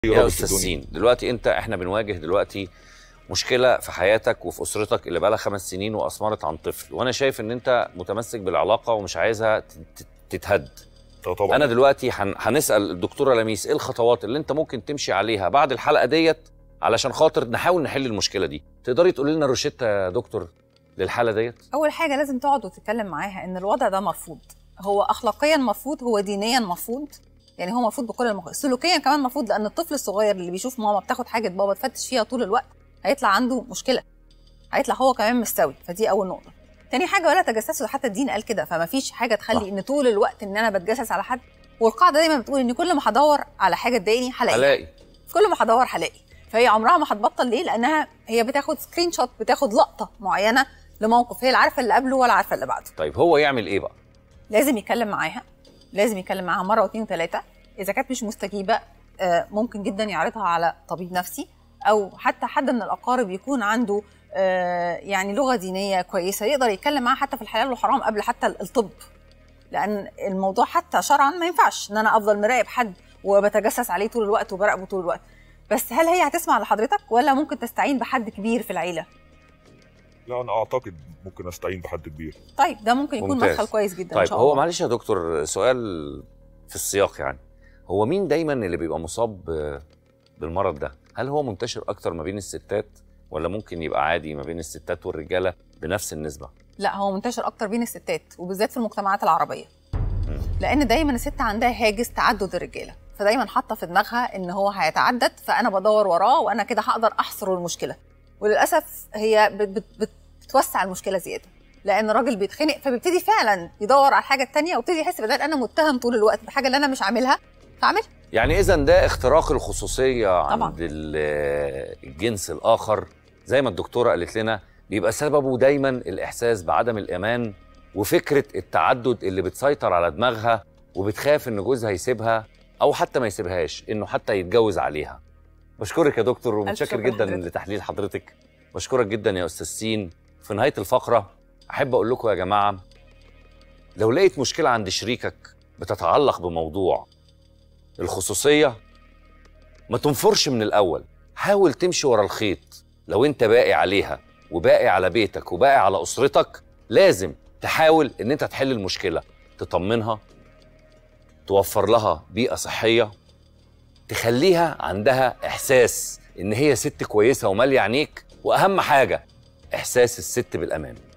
يا راجل في استاذ الدنيا. سين دلوقتي انت احنا بنواجه دلوقتي مشكله في حياتك وفي اسرتك اللي بقالها خمس سنين واثمرت عن طفل وانا شايف ان انت متمسك بالعلاقه ومش عايزها ت- ت- تتهد اه طبعا انا دلوقتي هن- هنسال الدكتوره لميس ايه الخطوات اللي انت ممكن تمشي عليها بعد الحلقه ديت علشان خاطر نحاول نحل المشكله دي تقدري تقولي لنا روشته يا دكتور للحاله ديت اول حاجه لازم تقعد وتتكلم معاها ان الوضع ده مرفوض هو اخلاقيا مرفوض هو دينيا مرفوض يعني هو مرفوض بكل المقاييس سلوكيا كمان مرفوض لان الطفل الصغير اللي بيشوف ماما بتاخد حاجه بابا تفتش فيها طول الوقت هيطلع عنده مشكله هيطلع هو كمان مستوي فدي اول نقطه تاني حاجه ولا تجسسوا حتى الدين قال كده فما فيش حاجه تخلي صح. ان طول الوقت ان انا بتجسس على حد والقاعده دايما بتقول ان كل ما هدور على حاجه تضايقني هلاقيها هلاقي كل ما هدور هلاقي فهي عمرها ما هتبطل ليه لانها هي بتاخد سكرين شوت بتاخد لقطه معينه لموقف هي لا عارفه اللي قبله ولا عارفه اللي بعده طيب هو يعمل ايه بقى لازم يتكلم معاها لازم يتكلم معاها مره واثنين وثلاثه اذا كانت مش مستجيبه آه، ممكن جدا يعرضها على طبيب نفسي او حتى حد من الاقارب يكون عنده آه، يعني لغه دينيه كويسه يقدر يتكلم معاها حتى في الحلال والحرام قبل حتى الطب لان الموضوع حتى شرعا ما ينفعش ان انا افضل مراقب حد وبتجسس عليه طول الوقت وبراقبه طول الوقت بس هل هي هتسمع لحضرتك ولا ممكن تستعين بحد كبير في العيله لا انا اعتقد ممكن استعين بحد كبير طيب ده ممكن يكون ممتاز. مدخل كويس جدا ان طيب شاء هو الله معلش يا دكتور سؤال في السياق يعني هو مين دايما اللي بيبقى مصاب ب- بالمرض ده هل هو منتشر اكتر ما بين الستات ولا ممكن يبقى عادي ما بين الستات والرجاله بنفس النسبه لا هو منتشر اكتر بين الستات وبالذات في المجتمعات العربيه لان دايما الست عندها هاجس تعدد الرجاله فدايما حاطه في دماغها ان هو هيتعدد فانا بدور وراه وانا كده هقدر احصر المشكله وللاسف هي بت بت بت بتوسع المشكله زياده لان الراجل بيتخنق فبيبتدي فعلا يدور على الحاجه التانية ويبتدي يحس بدل انا متهم طول الوقت بحاجه اللي انا مش عاملها فاعملها يعني اذا ده اختراق الخصوصيه طبعاً. عند ال- الجنس الاخر زي ما الدكتوره قالت لنا بيبقى سببه دايما الاحساس بعدم الامان وفكره التعدد اللي بتسيطر على دماغها وبتخاف ان جوزها يسيبها او حتى ما يسيبهاش انه حتى يتجوز عليها بشكرك يا دكتور ومتشكر شكر جدا لحضرتك. لتحليل حضرتك بشكرك جدا يا استاذ سين في نهايه الفقره احب اقول لكم يا جماعه لو لقيت مشكله عند شريكك بتتعلق بموضوع الخصوصيه ما تنفرش من الاول حاول تمشي ورا الخيط لو انت باقي عليها وباقي على بيتك وباقي على اسرتك لازم تحاول ان انت تحل المشكله تطمنها توفر لها بيئه صحيه تخليها عندها احساس ان هي ست كويسه وماليه عينيك واهم حاجه احساس الست بالامان